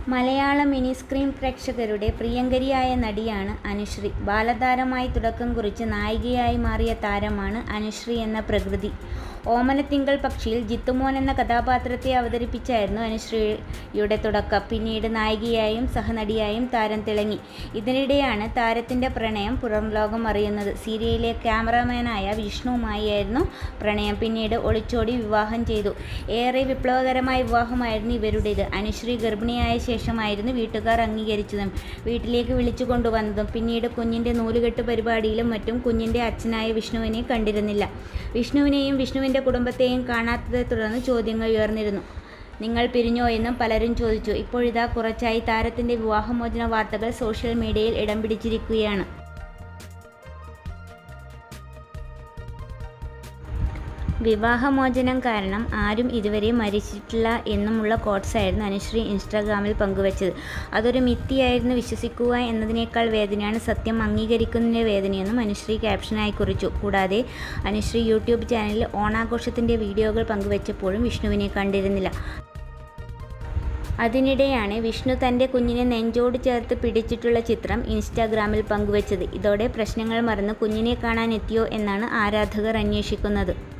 മലയാള mini screen പ്രേക്ഷകരുടെ പ്രിയങ്കരിയായ നടിയാണ് അനുശ്രീ. ബാലതാരമായി തുടക്കം കുറിച്ച് നായികയായി മാറിയ താരമാണ് അനുശ്രീ എന്ന പ്രകൃതി. ഓമനത്തിങ്കൾ പക്ഷിയിൽ ജിത്തുമോൻ എന്ന കഥാപാത്രത്തെ അവതരിപ്പിച്ചായിരുന്നു അനുശ്രീയുടെ തുടക്കം. പിന്നീട് നായികയായും സഹനടിയായും താരം തിളങ്ങി. ഇതിനിടെയാണ് താരത്തിന്റെ പ്രണയം പുറംലോകം അറിയുന്നത്. സീരിയലിലെ ക്യാമറാമാനായ വിഷ്ണുവുമായായിരുന്നു പ്രണയം. പിന്നീട് ഒളിച്ചോടി വിവാഹം ചെയ്തു. ഏറെ വിപ്ലവകരമായ വിവാഹമായിരുന്നു ഇവരുടേത്. അനുശ്രീ ഗർഭിണിയായ ശേഷമായിരുന്നു വീട്ടുകാർ അംഗീകരിച്ചതും വീട്ടിലേക്ക് വിളിച്ചുകൊണ്ടുവന്നതും. പിന്നീട് കുഞ്ഞിന്റെ നൂലുകെട്ട് പരിപാടിയിലും മറ്റും കുഞ്ഞിന്റെ അച്ഛനായ വിഷ്ണുവിനെ കണ്ടിരുന്നില്ല. വിഷ്ണുവിനെയും വിഷ്ണുവിന്റെ കുടുംബത്തെയും കാണാത്തതെ തുടർന്ന് ചോദ്യങ്ങൾ ഉയർന്നിരുന്നു. നിങ്ങൾ പിരിഞ്ഞോയെന്നും പലരും ചോദിച്ചു. ഇപ്പോഴിതാ കുറച്ചായി താരത്തിന്റെ വിവാഹമോചന വാർത്തകൾ സോഷ്യൽ മീഡിയയിൽ ഇടം പിടിച്ചിരിക്കുകയാണ്. വിവാഹമോചനം കാരണം ആരും ഇതുവരെ മരിച്ചിട്ടില്ല എന്നുമുള്ള ക്വോട്ട്സായിരുന്നു അനുശ്രീ ഇൻസ്റ്റഗ്രാമിൽ പങ്കുവച്ചത്. അതൊരു മിഥ്യയായിരുന്നു വിശ്വസിക്കുക എന്നതിനേക്കാൾ വേദനയാണ് സത്യം അംഗീകരിക്കുന്നതിന്റെ വേദനയെന്നും അനുശ്രീ ക്യാപ്ഷനായി കുറിച്ചു. കൂടാതെ അനുശ്രീ യൂട്യൂബ് ചാനലിൽ ഓണാഘോഷത്തിന്റെ വീഡിയോകൾ പങ്കുവച്ചപ്പോഴും വിഷ്ണുവിനെ കണ്ടിരുന്നില്ല. അതിനിടെയാണ് വിഷ്ണു തന്റെ കുഞ്ഞിനെ നെഞ്ചോട് ചേർത്ത് പിടിച്ചിട്ടുള്ള ചിത്രം ഇൻസ്റ്റഗ്രാമിൽ പങ്കുവച്ചത്. ഇതോടെ പ്രശ്നങ്ങൾ മറന്ന് കുഞ്ഞിനെ കാണാൻ എത്തിയോ എന്നാണ് ആരാധകർ അന്വേഷിക്കുന്നത്.